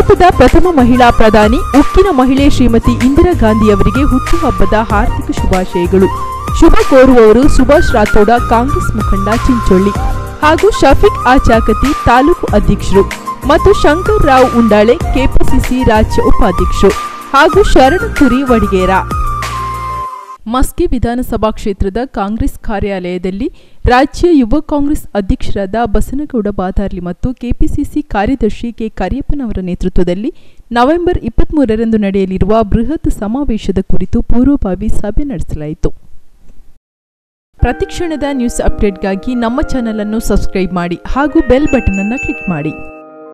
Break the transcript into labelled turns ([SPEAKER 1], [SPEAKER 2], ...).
[SPEAKER 1] ಭಾರತದ ಪ್ರಥಮ ಮಹಿಳಾ ಪ್ರಧಾನಿ ಉಕ್ಕಿನ ಮಹಿಳೆ ಶ್ರೀಮತಿ ಇಂದಿರಾ ಗಾಂಧಿ ಅವರಿಗೆ ಹುಟ್ಟುಹಬ್ಬದ ಹಾರ್ದಿಕ ಶುಭಾಶಯಗಳು ಶುಭ ಕೋರುವವರು ಸುಭಾಷ್ ರಾಥೋಡ ಕಾಂಗ್ರೆಸ್ ಮುಖಂಡ ಚಿಂಚೊಳ್ಳಿ ಹಾಗೂ ಶಫೀಕ್ ಆಚಾಕತಿ ತಾಲೂಕು ಅಧ್ಯಕ್ಷರು ಮತ್ತು ಶಂಕರ್ ರಾವ್ ಉಂಡಾಳೆ ಕೆಪಿಸಿಸಿ ರಾಜ್ಯ ಉಪಾಧ್ಯಕ್ಷರು ಹಾಗೂ ಶರಣಕುರಿ ವಡಿಗೇರ ಮಸ್ಕಿ ವಿಧಾನಸಭಾ ಕ್ಷೇತ್ರದ ಕಾಂಗ್ರೆಸ್ ಕಾರ್ಯಾಲಯದಲ್ಲಿ ರಾಜ್ಯ ಯುವ ಕಾಂಗ್ರೆಸ್ ಅಧ್ಯಕ್ಷರಾದ ಬಸನಗೌಡ ಬಾದಾರ್ಲಿ ಮತ್ತು ಕೆಪಿಸಿಸಿ ಕಾರ್ಯದರ್ಶಿ ಕೆ ಕರಿಯಪ್ಪನವರ ನೇತೃತ್ವದಲ್ಲಿ ನವೆಂಬರ್ ಇಪ್ಪತ್ಮೂರರಂದು ನಡೆಯಲಿರುವ ಬೃಹತ್ ಸಮಾವೇಶದ ಕುರಿತು ಪೂರ್ವಭಾವಿ ಸಭೆ ನಡೆಸಲಾಯಿತು ಪ್ರತಿಕ್ಷಣದ ನ್ಯೂಸ್ ಅಪ್ಡೇಟ್ಗಾಗಿ ನಮ್ಮ ಚಾನಲ್ ಅನ್ನು ಸಬ್ಸ್ಕ್ರೈಬ್ ಮಾಡಿ ಹಾಗೂ ಬೆಲ್ ಬಟನ್ ಅನ್ನು ಕ್ಲಿಕ್ ಮಾಡಿ